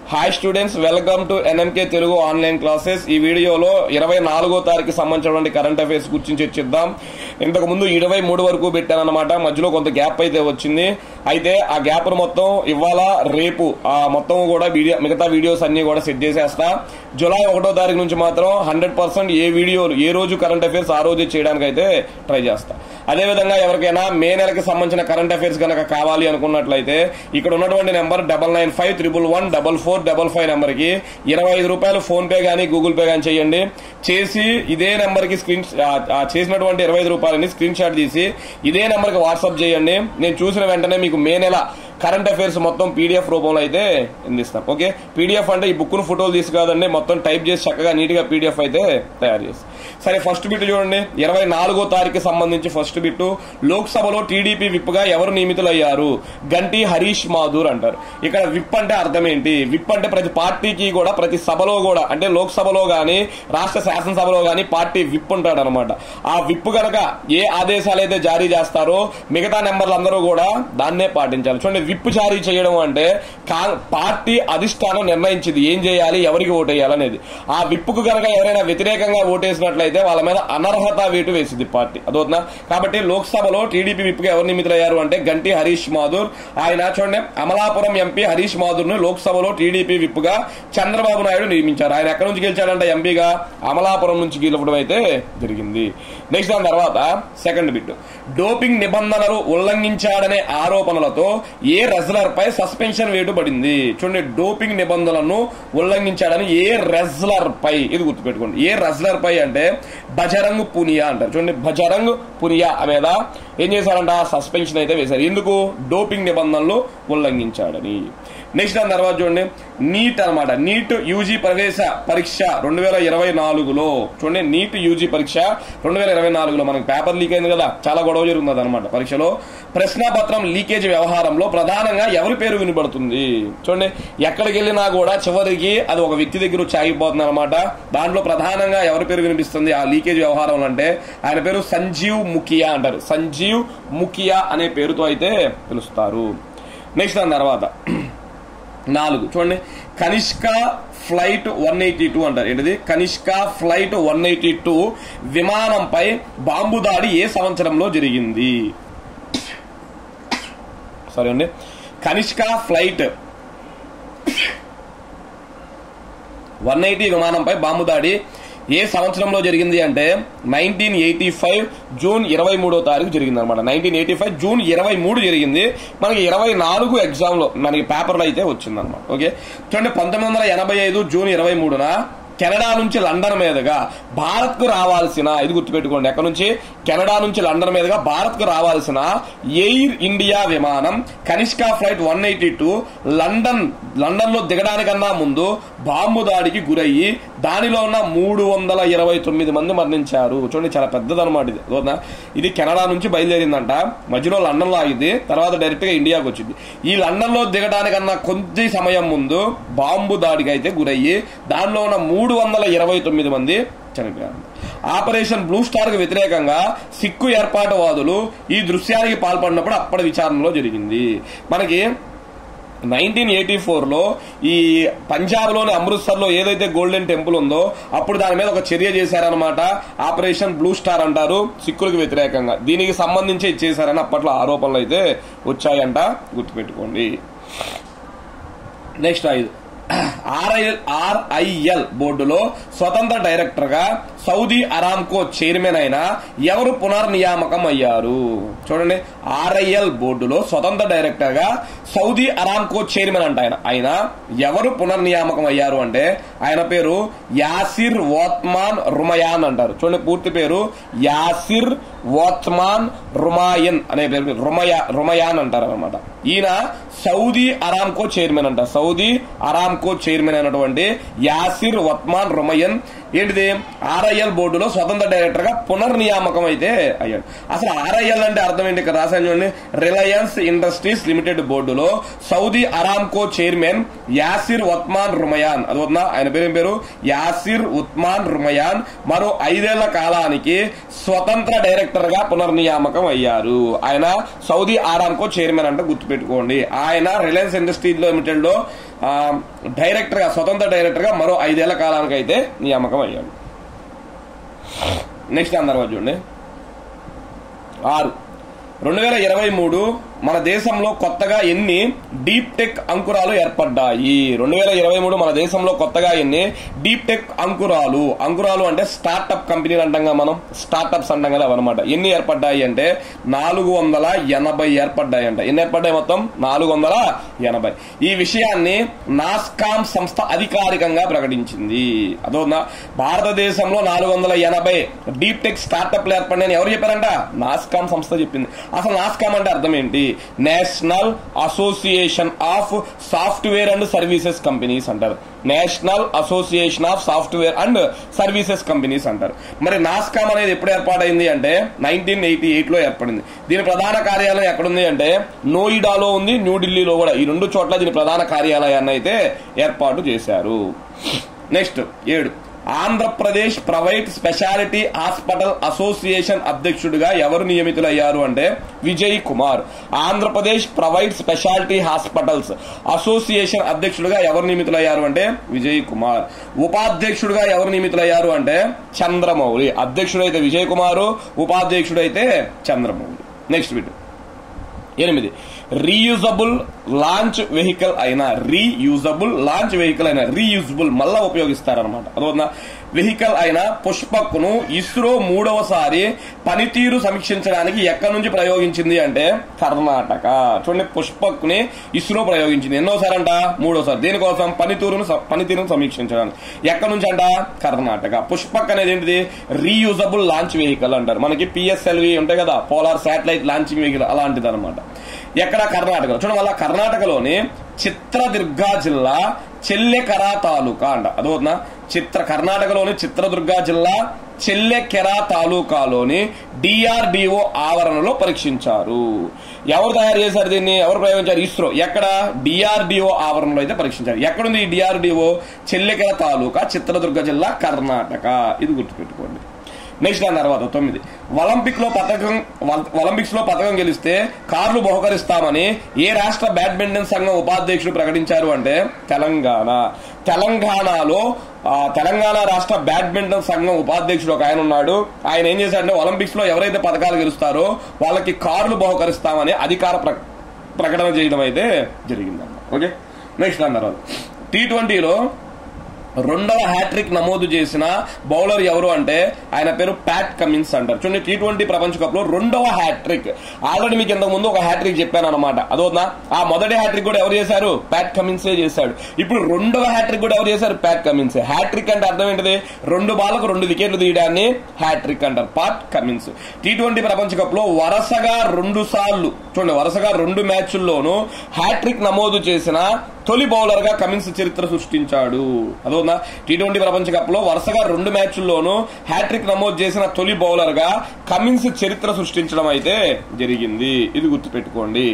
Hi students welcome to NMK Telugu online classes ఈ వీడియోలో ఇరవై నాలుగో తారీఖు సంబంధించినటువంటి కరెంట్ అఫైర్స్ గురించి చర్చిద్దాం ఇంతకు ముందు ఇరవై మూడు వరకు పెట్టానన్నమాట మధ్యలో కొంత గ్యాప్ అయితే వచ్చింది అయితే ఆ గ్యాప్ మొత్తం ఇవాళ రేపు ఆ మొత్తం కూడా వీడియో మిగతా వీడియోస్ అన్ని కూడా సెట్ చేసేస్తా జూలై ఒకటో తారీఖు నుంచి మాత్రం హండ్రెడ్ పర్సెంట్ ఏ వీడియోలు ఏ రోజు కరెంట్ అఫైర్స్ ఆ రోజు చేయడానికి అయితే ట్రై చేస్తా అదేవిధంగా ఎవరికైనా మే నెలకి సంబంధించిన కరెంట్ అఫైర్స్ కనుక కావాలి అనుకున్నట్లయితే ఇక్కడ ఉన్నటువంటి number double nine five triple one double four double five number కి ఇరవై ఐదు రూపాయలు ఫోన్ పే గానీ గూగుల్ పే గానీ చేయండి చేసి ఇదే నెంబర్ కి స్క్రీన్ ఆ చేసినటువంటి ఇరవై ఐదు రూపాయలని స్క్రీన్ షాట్ తీసి ఇదే నెంబర్ కి వాట్సాప్ చేయండి నేను చూసిన వెంటనే మీకు మే నెల కరెంట్ అఫైర్స్ మొత్తం పీడిఎఫ్ రూపంలో అయితే అందిస్తాం ఓకే పీడిఎఫ్ అంటే ఈ బుక్ ను ఫోటోలు తీసి కాదండి మొత్తం టైప్ చేసి చక్కగా నీట్ గా పీడిఎఫ్ అయితే తయారు చేసి సరే ఫస్ట్ బిట్ చూడండి ఇరవై నాలుగో తారీఖు సంబంధించి ఫస్ట్ బిట్ లోక్సభలో టీడీపీ విప్ గా ఎవరు నియమితులయ్యారు గంటి హరీష్ మాధూర్ అంటారు ఇక్కడ విప్ అంటే అర్థం ఏంటి విప్ అంటే ప్రతి పార్టీకి కూడా ప్రతి సభలో కూడా అంటే లోక్సభలో గాని రాష్ట్ర శాసనసభలో గాని పార్టీ విప్ ఉంటాడు అనమాట ఆ విప్ గనక ఏ ఆదేశాలు అయితే జారీ చేస్తారో మిగతా నెంబర్లు అందరూ కూడా దాన్నే పాటించాలి చూడండి విప్ జారీ చేయడం అంటే కా- పార్టీ అధిష్టానం నిర్ణయించింది ఏం చేయాలి ఎవరికి ఓటేయాలి అనేది ఆ విప్పుకు గనక ఎవరైనా వ్యతిరేకంగా ఓటేసినట్లయితే వాళ్ళ మీద అనర్హత వేటు వేసింది పార్టీ అదవుతుందా కాబట్టి లోక్సభలో టీడీపీ విప్గా ఎవరు నియమితులయ్యారు అంటే గంటి హరీష్ మాధుర్ ఆయన చూడండి అమలాపురం ఎంపీ హరీష్ మాధుర్ ను లోక్సభలో టీడీపీ విప్గా చంద్రబాబు నాయుడు నియమించారు ఆయన ఎక్కడి నుంచి గెలిచాడంటే ఎంపీగా అమలాపురం నుంచి గెలవడం అయితే జరిగింది నెక్స్ట్ దాని తర్వాత సెకండ్ బిట్ డోపింగ్ నిబంధనలు ఉల్లంఘించాడనే ఆరోపణలతో ఏ రెజ్లర్ పై సస్పెన్షన్ వేటు పడింది చూడండి డోపింగ్ నిబంధనలను ఉల్లంఘించాడని ఏ రెజ్లర్ పై ఇది గుర్తుపెట్టుకోండి ఏ రెజ్లర్ పై అంటే బజరంగ్ పునియా అంటారు చూడండి బజరంగ్ పునియా మీద ఏం చేశారంట సస్పెన్షన్ అయితే వేశారు ఎందుకు డోపింగ్ నిబంధనలు ఉల్లంఘించాడని నెక్స్ట్ దాని తర్వాత చూడండి నీట్ అన్నమాట నీట్ యూజీ ప్రవేశ పరీక్ష రెండు వేల ఇరవై నాలుగులో చూడండి నీట్ యూజీ పరీక్ష రెండు వేల ఇరవై నాలుగులో మనకి పేపర్ లీక్ అయింది కదా చాలా గొడవ జరుగుతుంది అనమాట పరీక్షలో ప్రశ్నాపత్రం లీకేజ్ వ్యవహారంలో ప్రధానంగా ఎవరి పేరు వినబడుతుంది చూడండి ఎక్కడికి వెళ్ళినా కూడా చివరికి అది ఒక వ్యక్తి దగ్గర వచ్చి ఆగిపోతుంది అనమాట దాంట్లో ప్రధానంగా ఎవరి పేరు వినిపిస్తుంది ఆ లీకేజ్ వ్యవహారం అంటే ఆయన పేరు సంజీవ్ ముఖియా అంటారు సంజీవ్ ముఖియా అనే పేరుతో అయితే పిలుస్తారు నెక్స్ట్ దాని తర్వాత నాలుగు చూడండి Kanishka flight one eighty two అంటారు ఏంటిది Kanishka flight one eighty two విమానంపై బాంబు దాడి ఏ సంవత్సరంలో జరిగింది సరే అండి కనిష్క ఫ్లైట్ వన్ ఎయిటీ విమానంపై బాంబు దాడి ఏ సంవత్సరంలో జరిగింది అంటే నైన్టీన్ ఎయిటీ ఫైవ్ జూన్ ఇరవై మూడో తారీఖు జరిగింది అనమాట నైన్టీన్ ఎయిటీ ఫైవ్ జూన్ ఇరవై మూడు జరిగింది మనకి ఇరవై నాలుగు ఎగ్జామ్ లో మనకి పేపర్లో అయితే వచ్చింది అనమాట ఓకే చూడండి పంతొమ్మిది వందల ఎనభై ఐదు జూన్ ఇరవై మూడున కెనడా నుంచి లండన్ మీదుగా భారత్ కు రావాల్సిన ఇది గుర్తుపెట్టుకోండి ఎక్కడ నుంచి కెనడా నుంచి లండన్ మీదుగా భారత్ కు రావాల్సిన ఎయిర్ ఇండియా విమానం Kanishka flight one eighty two London London లో దిగడానికన్నా ముందు బాంబు దాడికి గురయ్యి దానిలో ఉన్న మూడు వందల ఇరవై తొమ్మిది మంది మరణించారు చూడండి చాలా పెద్దదన్నమాట ఇది అర్థమవుతుందా? ఇది కెనడా నుంచి బయలుదేరిందంట మధ్యలో లండన్ లో ఆగింది తర్వాత డైరెక్ట్ గా ఇండియాకి వచ్చింది ఈ లండన్ లో దిగడానికన్నా కొద్ది సమయం ముందు బాంబు దాడికి అయితే గురయ్యి దానిలో ఉన్న మూడు వందల ఇరవై తొమ్మిది మంది చనిపోయారు ఆపరేషన్ బ్లూ స్టార్ కు వ్యతిరేకంగా సిక్కు ఏర్పాటువాదులు ఈ దృశ్యానికి పాల్పడినప్పుడు అప్పటి విచారణలో జరిగింది మనకి నైన్టీన్ ఎయిటీ ఫోర్లో ఈ పంజాబ్లోని అమృత్సర్లో ఏదైతే గోల్డెన్ టెంపుల్ ఉందో అప్పుడు దాని మీద ఒక చర్య చేశారనమాట ఆపరేషన్ బ్లూ స్టార్ అంటారు సిక్కులకు వ్యతిరేకంగా దీనికి సంబంధించి ఇది చేశారని అప్పట్లో ఆరోపణలు అయితే వచ్చాయంట గుర్తుపెట్టుకోండి నెక్స్ట్ ఐదు ఆర్ఐఎల్ ఆర్ఐఎల్ బోర్డులో స్వతంత్ర డైరెక్టర్ గా సౌదీ అరామ్కో చైర్మన్ అయిన ఎవరు పునర్నియామకం అయ్యారు చూడండి ఆర్ఐఎల్ బోర్డులో స్వతంత్ర డైరెక్టర్ గా సౌదీ అరామ్కో చైర్మన్ అంట ఆయన ఆయన ఎవరు పునర్నియామకం అయ్యారు అంటే ఆయన పేరు యాసిర్ వోత్మాన్ రుమయాన్ అంటారు చూడండి పూర్తి పేరు యాసిర్ వోత్మాన్ రుమాయన్ అనే పేరు రుమయా రుమయాన్ అంటారు అనమాట ఈయన సౌదీ అరామ్కో చైర్మన్ అంట సౌదీ అరామ్కో చైర్మన్ అయినటువంటి యాసిర్ వత్మాన్ రుమయన్ ఏంటిది ఆర్ఐఎల్ బోర్డులో స్వతంత్ర డైరెక్టర్ గా పునర్నియామకం అయితే అయ్యాడు అసలు ఆర్ఐఎల్ అంటే అర్థం ఏంటి ఇక్కడ రాశాను చూడండి రిలయన్స్ ఇండస్ట్రీస్ లిమిటెడ్ బోర్డులో Saudi Aramco chairman Yasir Othman Rumayyan అది వద్దా ఆయన పేరు ఏం పేరు యాసిర్ ఉత్మాన్ రుమయాన్ మరో ఐదేళ్ల కాలానికి స్వతంత్ర డైరెక్టర్ గా పునర్నియామకం అయ్యారు ఆయన సౌదీ ఆరామ్కో చైర్మన్ అంటే గుర్తుపెట్టుకోండి ఆయన రిలయన్స్ ఇండస్ట్రీస్ లిమిటెడ్ లో ఆ, డైరెక్టర్గా స్వతంత్ర డైరెక్టర్గా మరో ఐదేళ్ల కాలానికి అయితే నియామకం అయ్యాడు నెక్స్ట్ అందరం చూడండి ఆరు రెండు వేల ఇరవై మూడు మన దేశంలో కొత్తగా ఎన్ని డీప్ టెక్ అంకురాలు ఏర్పడ్డాయి రెండు వేల ఇరవై మూడు మన దేశంలో కొత్తగా ఎన్ని డీప్ టెక్ అంకురాలు అంకురాలు అంటే స్టార్టప్ కంపెనీలు అంటాం కదా మనం స్టార్టప్స్ అంటాం కదా అనమాట ఎన్ని ఏర్పడ్డాయి అంటే నాలుగు వందల ఎనభై ఏర్పడ్డాయి అంట ఎన్ని ఏర్పడ్డాయి మొత్తం నాలుగు వందల ఎనభై ఈ విషయాన్ని నాస్కామ్ సంస్థ అధికారికంగా ప్రకటించింది అదోనా భారతదేశంలో నాలుగు వందల ఎనభై డీప్ టెక్ స్టార్టప్లు ఏర్పడినాయని ఎవరు చెప్పారంట నాస్కామ్ సంస్థ చెప్పింది అసలు నాస్కామ్ అంటే అర్థం ఏంటి national association of software and services companies అంటారు national association of software and services companies అంటారు మరి నాస్కామ్ అనేది ఎప్పుడు ఏర్పాటైంది అంటే నైన్టీన్ ఎయిటీ ఎయిట్ లో ఏర్పడింది దీని ప్రధాన కార్యాలయం ఎక్కడుంది అంటే నోయిడాలో ఉంది న్యూఢిల్లీలో కూడా ఈ రెండు చోట్ల దీని ప్రధాన కార్యాలయాన్ని అయితే ఏర్పాటు చేశారు నెక్స్ట్ ఏడు Andhra Pradesh private speciality hospital association అధ్యక్షుడిగా ఎవరు నియమితులయ్యారు అంటే Vijay Kumar Andhra Pradesh private speciality hospitals association అధ్యక్షుడిగా ఎవరు నియమితులయ్యారు అంటే విజయ్ కుమార్ ఉపాధ్యక్షుడిగా ఎవరు నియమితులయ్యారు అంటే చంద్రమౌళి అధ్యక్షుడైతే విజయ్ కుమారు ఉపాధ్యక్షుడైతే చంద్రమౌళి నెక్స్ట్ బిట్ ఎనిమిది రీయూజబుల్ లాంచ్ వెహికల్ అయినా రీయూజబుల్ లాంచ్ వెహికల్ అయినా రీయూజబుల్ మళ్ళా ఉపయోగిస్తారనమాట అదొందా వెహికల్ అయిన పుష్పక్ను ఇస్రో మూడవసారి పనితీరు సమీక్షించడానికి ఎక్కడి నుంచి ప్రయోగించింది అంటే కర్ణాటక చూడండి పుష్పక్ని ఇస్రో ప్రయోగించింది ఎన్నోసారి అంట మూడోసారి దీనికోసం పనితీరును స- పనితీరును సమీక్షించడానికి ఎక్కడి నుంచి అంట కర్ణాటక పుష్పక్ అనేది ఏంటిది రీయూజబుల్ లాంచ్ వెహికల్ అంటారు మనకి పిఎస్ఎల్వి ఉంటాయి కదా పోలార్ శాటిలైట్ లాంచింగ్ వెహికల్ అలాంటిది అనమాట ఎక్కడ కర్ణాటకలో చూడండి మళ్ళా కర్ణాటకలోని చిత్రదుర్గ జిల్లా చెల్లెకెర తాలూకా అంట అదవుతుందా చిత్ర కర్ణాటకలోని చిత్రదుర్గ జిల్లా చెల్లెకెర తాలూకాలోని డిఆర్డిఓ ఆవరణలో పరీక్షించారు ఎవరు తయారు చేశారు దీన్ని ఎవరు ప్రయోగించారు ఇస్రో ఎక్కడ డిఆర్డిఓ ఆవరణలో అయితే పరీక్షించారు ఎక్కడుంది ఈ డిఆర్డిఓ చెల్లెకెర తాలూకా చిత్రదుర్గ జిల్లా కర్ణాటక ఇది గుర్తుపెట్టుకోండి నెక్స్ట్ దాని తర్వాత తొమ్మిది ఒలింపిక్ లో పథకం ఒలింపిక్స్ లో పథకం గెలిస్తే కార్లు బహుకరిస్తామని ఏ రాష్ట్ర బ్యాడ్మింటన్ సంఘం ఉపాధ్యక్షుడు ప్రకటించారు అంటే తెలంగాణ తెలంగాణలో ఆ, తెలంగాణ రాష్ట్ర బ్యాడ్మింటన్ సంఘం ఉపాధ్యక్షుడు ఒక ఆయన ఉన్నాడు ఆయన ఏం చేశాడంటే ఒలింపిక్స్ లో ఎవరైతే పథకాలు గెలుస్తారో వాళ్ళకి కార్లు బహుకరిస్తామని అధికార ప్ర- ప్రకటన చేయడం అయితే జరిగిందన్నమాట ఓకే నెక్స్ట్ దాని తర్వాత టీ ట్వంటీలో రెండవ హ్యాట్రిక్ నమోదు చేసిన బౌలర్ ఎవరు అంటే ఆయన పేరు ప్యాట్ కమిన్స్ అంటారు చూడండి టీ ట్వంటీ ప్రపంచ కప్ లో రెండవ హ్యాట్రిక్ ఆల్రెడీ మీకు ఇంతకు ముందు ఒక హ్యాట్రిక్ చెప్పాను అనమాట అదోనా ఆ మొదటి హ్యాట్రిక్ కూడా ఎవరు చేశారు ప్యాట్ కమిన్సే చేశాడు ఇప్పుడు రెండవ హ్యాట్రిక్ కూడా ఎవరు చేశారు ప్యాట్ కమిన్స్ హ్యాట్రిక్ అంటే అర్థం ఏంటిది రెండు బాలకు రెండు వికెట్లు తీయడాన్ని హ్యాట్రిక్ అంటారు పాట్ కమిన్స్ టీ ట్వంటీ ప్రపంచ కప్ లో వరుసగా రెండు సార్లు చూడండి వరుసగా రెండు మ్యాచ్ల్లోనూ హ్యాట్రిక్ నమోదు చేసిన తొలి బౌలర్ గా కమిన్స్ చరిత్ర సృష్టించాడు అదోనా టీ ట్వంటీ ప్రపంచ కప్ లో వరుసగా రెండు మ్యాచ్ల్లోనూ హ్యాట్రిక్ నమోదు చేసిన తొలి బౌలర్ గా కమిన్స్ చరిత్ర సృష్టించడం అయితే జరిగింది ఇది గుర్తుపెట్టుకోండి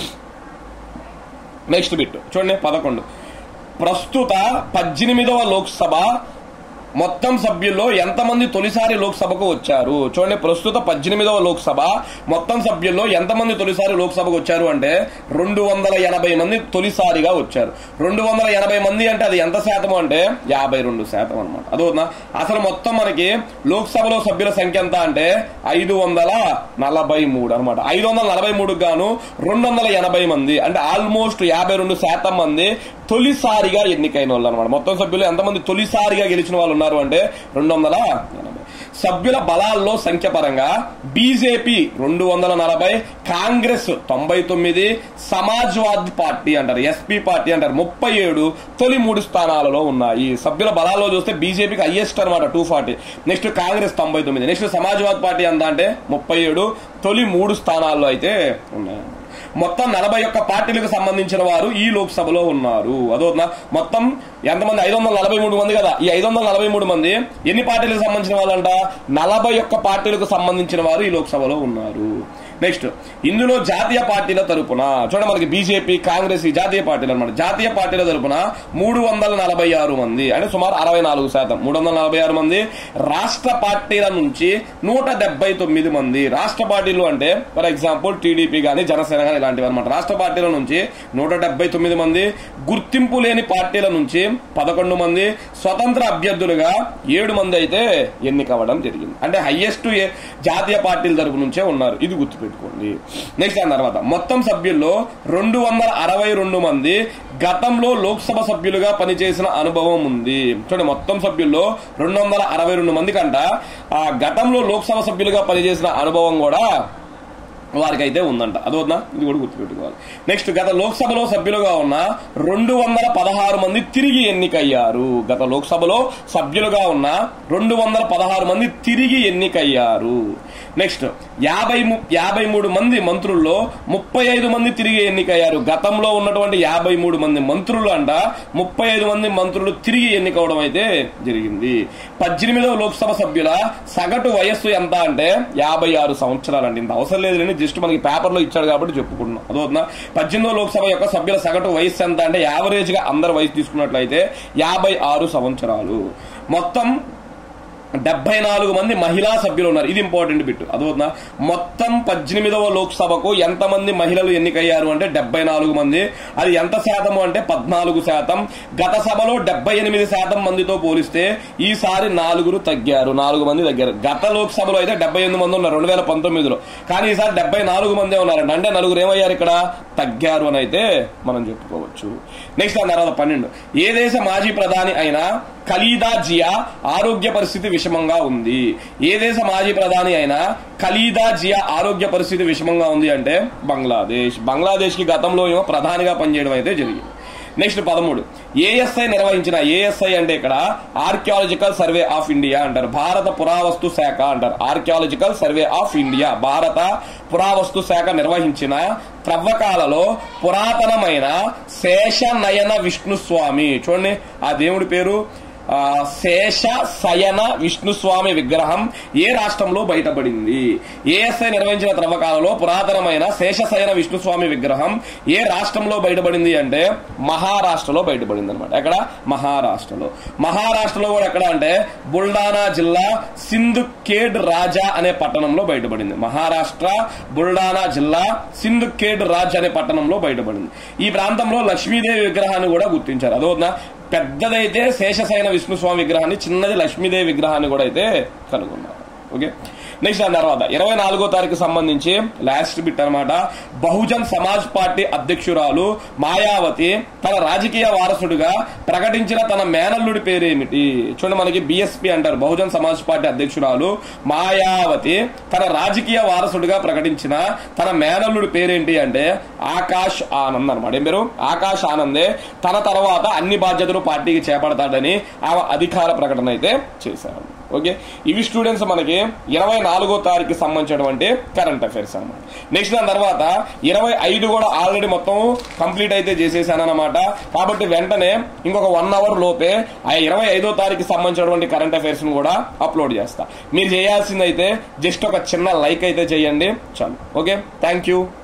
నెక్స్ట్ బిట్ చూడండి పదకొండు ప్రస్తుత పద్దెనిమిదవ లోక్సభ మొత్తం సభ్యుల్లో ఎంతమంది తొలిసారి లోక్సభకు వచ్చారు చూడండి ప్రస్తుత పద్దెనిమిదవ లోక్సభ మొత్తం సభ్యుల్లో ఎంతమంది తొలిసారి లోక్సభకు వచ్చారు అంటే రెండు వందల ఎనభై మంది తొలిసారిగా వచ్చారు రెండు వందల ఎనభై మంది అంటే అది ఎంత శాతం అంటే యాభై రెండు శాతం అనమాట అదవుతుందా అసలు మొత్తం మనకి లోక్సభలో సభ్యుల సంఖ్య ఎంత అంటే ఐదు వందల నలభై మూడు అనమాట ఐదు వందల నలభై మూడు గాను రెండు వందల ఎనభై మంది అంటే ఆల్మోస్ట్ యాభై రెండు శాతం మంది తొలిసారిగా ఎన్నికైన వాళ్ళు అనమాట మొత్తం సభ్యులు ఎంతమంది తొలిసారిగా గెలిచిన వాళ్ళు ఉన్నారు అంటే రెండు వందల ఎనభై సభ్యుల బలాల్లో సంఖ్య పరంగా బీజేపీ రెండు వందల నలభై కాంగ్రెస్ తొంభై తొమ్మిది సమాజ్వాదీ పార్టీ అంటారు ఎస్పీ పార్టీ అంటారు ముప్పై ఏడు తొలి మూడు స్థానాలలో ఉన్నాయి సభ్యుల బలాల్లో చూస్తే బీజేపీకి హైయెస్ట్ అనమాట టూ ఫార్టీ నెక్స్ట్ కాంగ్రెస్ తొంభై తొమ్మిది నెక్స్ట్ సమాజ్వాదీ పార్టీ ఎంత అంటే ముప్పై ఏడు తొలి మూడు స్థానాల్లో అయితే ఉన్నాయి మొత్తం నలభై ఒక్క పార్టీలకు సంబంధించిన వారు ఈ లోక్సభలో ఉన్నారు అదో మొత్తం ఎంతమంది ఐదు వందల నలభై మూడు మంది కదా ఈ ఐదు వందల నలభై మూడు మంది ఎన్ని పార్టీలకు సంబంధించిన వాళ్ళంట నలభై ఒక్క పార్టీలకు సంబంధించిన వారు ఈ లోక్సభలో ఉన్నారు నెక్స్ట్ ఇందులో జాతీయ పార్టీల తరపున చూడండి మనకి బీజేపీ కాంగ్రెస్ ఈ జాతీయ పార్టీలు అనమాట జాతీయ పార్టీల తరపున మూడు వందల నలభై ఆరు మంది అంటే సుమారు అరవై నాలుగు శాతం మూడు వందల నలభై ఆరు మంది రాష్ట్ర పార్టీల నుంచి నూట డెబ్బై తొమ్మిది మంది రాష్ట్ర పార్టీలు అంటే ఫర్ ఎగ్జాంపుల్ టీడీపీ కానీ జనసేన కానీ ఇలాంటివి అనమాట రాష్ట్ర పార్టీల నుంచి నూట డెబ్బై తొమ్మిది మంది గుర్తింపు లేని పార్టీల నుంచి పదకొండు మంది స్వతంత్ర అభ్యర్థులుగా ఏడు మంది అయితే ఎన్నికవ్వడం జరిగింది అంటే హైయెస్ట్ జాతీయ పార్టీల తరపు నుంచే ఉన్నారు ఇది గుర్తుపెట్టుకోండి నెక్స్ట్ దాని తర్వాత మొత్తం సభ్యుల్లో రెండు వందల అరవై రెండు మంది గతంలో లోక్సభ సభ్యులుగా పనిచేసిన అనుభవం ఉంది చూడండి మొత్తం సభ్యుల్లో రెండు వందల అరవై రెండు మంది కంట ఆ గతంలో లోక్సభ సభ్యులుగా పనిచేసిన అనుభవం కూడా వారికి అయితే ఉందంట అదొద్దా ఇది కూడా గుర్తుపెట్టుకోవాలి నెక్స్ట్ గత లోక్సభలో సభ్యులుగా ఉన్న రెండు వందల పదహారు మంది తిరిగి ఎన్నికయ్యారు గత లోక్సభలో సభ్యులుగా ఉన్న రెండు వందల పదహారు మంది తిరిగి ఎన్నికయ్యారు నెక్స్ట్ యాభై ము- యాభై మూడు మంది మంత్రుల్లో ముప్పై ఐదు మంది తిరిగి ఎన్నికయ్యారు గతంలో ఉన్నటువంటి యాభై మూడు మంది మంత్రులు అంట ముప్పై ఐదు మంది మంత్రులు తిరిగి ఎన్నికవడం అయితే జరిగింది పద్దెనిమిదవ లోక్సభ సభ్యుల సగటు వయస్సు ఎంత అంటే యాభై ఆరు సంవత్సరాలు అండి ఇంత అవసరం లేదు కానీ జస్ట్ మనకి పేపర్ లో ఇచ్చాడు కాబట్టి చెప్పుకుంటున్నాం అదవుతుందా పద్దెనిమిదవ లోక్సభ యొక్క సభ్యుల సగటు వయస్సు ఎంత అంటే యావరేజ్ గా అందరి వయసు తీసుకున్నట్లయితే యాభై ఆరు సంవత్సరాలు మొత్తం డెబ్బై నాలుగు మంది మహిళా సభ్యులు ఉన్నారు ఇది ఇంపార్టెంట్ బిట్ అదవుతుందా మొత్తం పద్దెనిమిదవ లోక్సభకు ఎంతమంది మహిళలు ఎన్నికయ్యారు అంటే డెబ్బై నాలుగు మంది అది ఎంత శాతము అంటే పద్నాలుగు శాతం గత సభలో డెబ్బై ఎనిమిది శాతం మందితో పోలిస్తే ఈసారి నాలుగురు తగ్గారు నాలుగు మంది తగ్గారు గత లోక్సభలో అయితే డెబ్బై ఎనిమిది మంది ఉన్నారు రెండు వేల పంతొమ్మిదిలో కానీ ఈసారి డెబ్బై నాలుగు మందే ఉన్నారంట అంటే నలుగురు ఏమయ్యారు ఇక్కడ తగ్గారు అని అయితే మనం చెప్పుకోవచ్చు నెక్స్ట్ దాని తర్వాత పన్నెండు ఏ దేశ మాజీ ప్రధాని అయినా ఖలీదా జియా ఆరోగ్య పరిస్థితి విషమంగా ఉంది ఏ దేశ మాజీ ప్రధాని అయినా ఖలీదా జియా ఆరోగ్య పరిస్థితి విషమంగా ఉంది అంటే బంగ్లాదేశ్ బంగ్లాదేశ్ కి గతంలో ఏమో ప్రధానిగా పనిచేయడం అయితే జరిగింది నెక్స్ట్ పదమూడు ఏఎస్ఐ నిర్వహించిన ఏఎస్ఐ అంటే ఇక్కడ ఆర్కియాలజికల్ సర్వే ఆఫ్ ఇండియా అంటారు భారత పురావస్తు శాఖ అంటారు ఆర్కియాలజికల్ సర్వే ఆఫ్ ఇండియా భారత పురావస్తు శాఖ నిర్వహించిన త్రవ్వకాలలో పురాతనమైన శేషనయన విష్ణుస్వామి చూడండి ఆ దేవుడి పేరు ఆ, శేష శయన విష్ణుస్వామి విగ్రహం ఏ రాష్ట్రంలో బయటపడింది ఏఎస్ఐ నిర్వహించిన త్రవ్వకాలలో పురాతనమైన శేషశయన విష్ణుస్వామి విగ్రహం ఏ రాష్ట్రంలో బయటపడింది అంటే మహారాష్ట్రలో బయటపడింది అనమాట ఎక్కడ మహారాష్ట్రలో మహారాష్ట్రలో కూడా ఎక్కడ అంటే బుల్డానా జిల్లా సింధుకేడ్ రాజా అనే పట్టణంలో బయటపడింది మహారాష్ట్ర బుల్డానా జిల్లా సింధుకేడ్ రాజ్ అనే పట్టణంలో బయటపడింది ఈ ప్రాంతంలో లక్ష్మీదేవి విగ్రహాన్ని కూడా గుర్తించారు అదోనా పెద్దదైతే శేషశయన విష్ణుస్వామి విగ్రహాన్ని చిన్నది లక్ష్మీదేవి విగ్రహాన్ని కూడా అయితే కనుగొన్నారు ఓకే నెక్స్ట్ దాని తర్వాత ఇరవై నాలుగో తారీఖు సంబంధించి లాస్ట్ బిట్ అన్నమాట బహుజన్ సమాజ్ పార్టీ అధ్యక్షురాలు మాయావతి తన రాజకీయ వారసుడిగా ప్రకటించిన తన మేనల్లుడి పేరేమిటి చూడండి మనకి బిఎస్పి అంటారు బహుజన్ సమాజ్ పార్టీ అధ్యక్షురాలు మాయావతి తన రాజకీయ వారసుడిగా ప్రకటించిన తన మేనల్లుడి పేరేంటి అంటే ఆకాష్ ఆనంద్ అనమాట ఏం పేరు ఆకాష్ ఆనందే తన తర్వాత అన్ని బాధ్యతలు పార్టీకి చేపడతాడని ఆమె అధికార ప్రకటన అయితే చేశారు ఓకే ఇవి స్టూడెంట్స్ మనకి ఇరవై నాలుగో తారీఖు సంబంధించినటువంటి కరెంట్ అఫైర్స్ అన్నమాట నెక్స్ట్ దాని తర్వాత ఇరవై ఐదు కూడా ఆల్రెడీ మొత్తం కంప్లీట్ అయితే చేసేసాను అనమాట కాబట్టి వెంటనే ఇంకొక వన్ అవర్ లోపే ఆ ఇరవై ఐదో తారీఖు సంబంధించినటువంటి కరెంట్ అఫైర్స్ ను కూడా అప్లోడ్ చేస్తా మీరు చేయాల్సిందైతే జస్ట్ ఒక చిన్న లైక్ అయితే చేయండి చాలు ఓకే థ్యాంక్ యూ